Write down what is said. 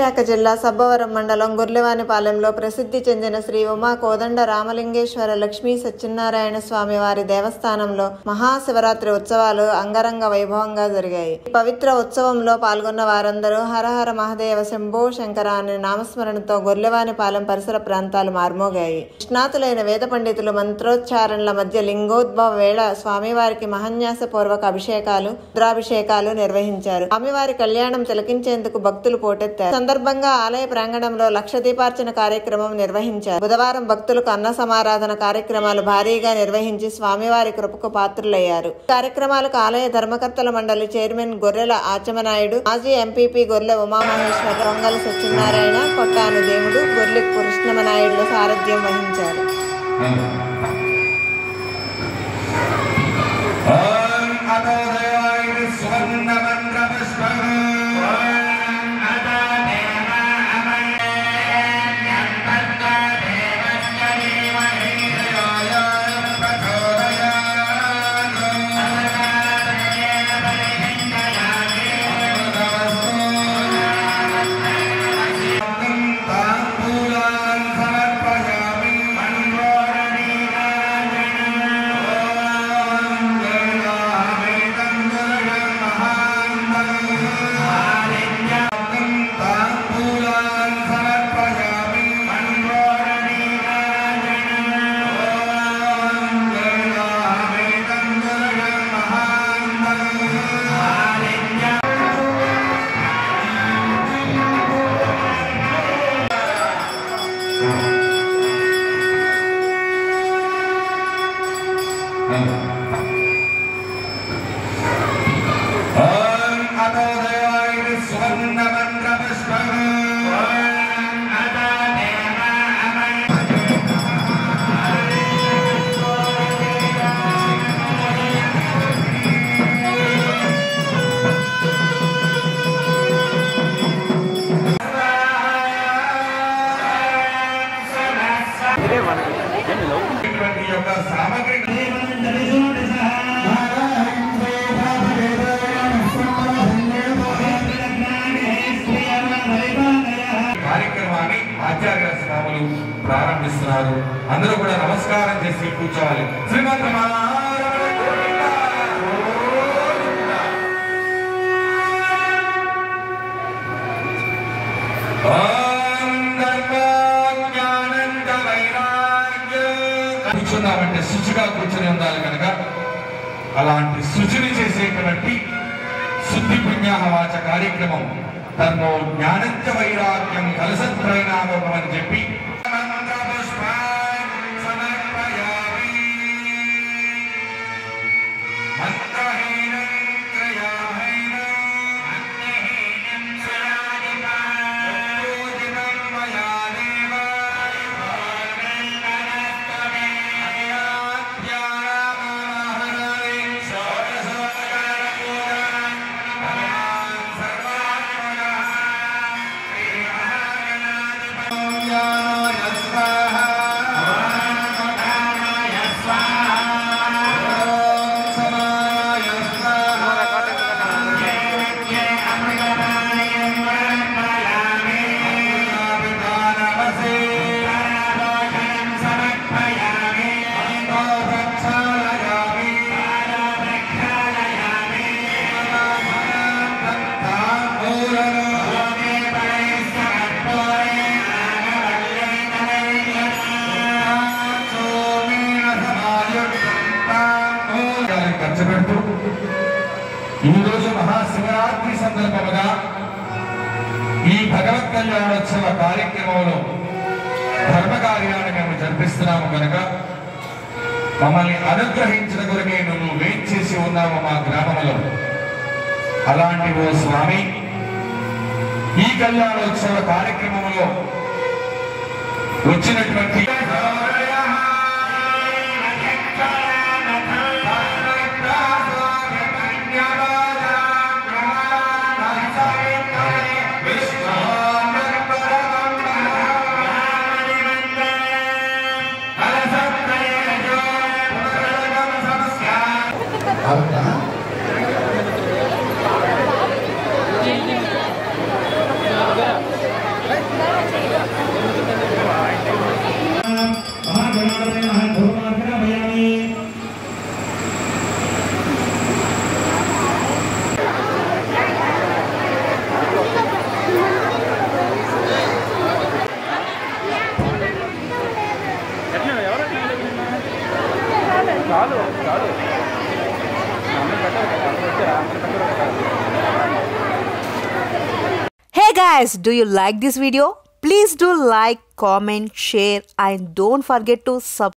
విశాఖ జిల్లా సబ్బవరం మండలం గుర్లివానిపాలెంలో ప్రసిద్ధి చెందిన శ్రీ ఉమా కోదండ రామలింగేశ్వర లక్ష్మీ సత్యనారాయణ స్వామి వారి దేవస్థానంలో మహాశివరాత్రి ఉత్సవాలు అంగరంగ వైభవంగా జరిగాయి ఈ పవిత్ర ఉత్సవంలో పాల్గొన్న వారందరూ హరహర మహదేవ శంభో శంకర అనే నామస్మరణతో గొర్లెవానిపాలెం పరిసర ప్రాంతాలు మార్మోగాయి నిష్ణాతులైన వేద పండితులు మంత్రోచ్చారణల మధ్య లింగోద్భవ వేళ స్వామివారికి మహన్యాస పూర్వక అభిషేకాలు రుద్రాభిషేకాలు నిర్వహించారు స్వామివారి కళ్యాణం తిలకించేందుకు భక్తులు పోటెత్తారు సందర్భంగా ఆలయ ప్రాంగణంలో లక్ష దీపార్చన కార్యక్రమం నిర్వహించారు బుధవారం భక్తులకు అన్న సమారాధన కార్యక్రమాలు భారీగా నిర్వహించి స్వామివారి కృపకు పాత్రులయ్యారు ఈ కార్యక్రమాలకు ఆలయ ధర్మకర్తల మండలి చైర్మన్ గొర్రెల ఆచమనాయుడు మాజీ ఎంపీపీ గొర్రె ఉమామహేశ్వర రొంగల సత్యనారాయణ కొట్టాను దేవుడు గొర్రె కృష్ణమనాయుడుల సారథ్యం వహించారు ఓం అతో దేవాయ సువర్ణమంత్రపుష్పం తాంబూలాన్ సమర్పయామి తాంబూలాన్ సమర్పయామి ఓం అతో దేవాయ సువర్ణమంత్రపుష్పం ఇటువంటి యొక్క సామగ్రి కార్యక్రమాన్ని ఆచార్య స్వాములు ప్రారంభిస్తున్నారు అందరూ కూడా నమస్కారం చేసి కూర్చోవాలి శ్రీమద్ రమారమణ గోవింద. ఓం ధర్మజ్ఞానంద వైరాగ్యం. కూర్చున్నామంటే శుచిగా కూర్చుని ఉండాలి కనుక అలాంటి శుచిని చేసేటువంటి శుద్ధి పుణ్యాహవాచ కార్యక్రమం ధర్మో జ్ఞానంచ వైరాగ్యం కలసత్రైనామం అని చెప్పి మంత్రపుష్పాన్ సమర్పయామి. మంత్రహీనం త్రయాహీనం పూజితం మయా దేవ ఖర్చు పెడుతూ ఈ రోజు మహాశివరాత్రి సందర్భముగా ఈ భగవత్ కళ్యాణోత్సవ కార్యక్రమంలో ధర్మ కార్యాన్ని మేము జరిపిస్తున్నాము కనుక మమ్మల్ని అనుగ్రహించిన కొరకే నువ్వు వెయిట్ చేసి ఉన్నావు మా గ్రామంలో అలాంటి ఓ స్వామి ఈ కళ్యాణోత్సవ కార్యక్రమంలో వచ్చినటువంటి అవునా guys, do you like this video? Please do like, comment, share and don't forget to subscribe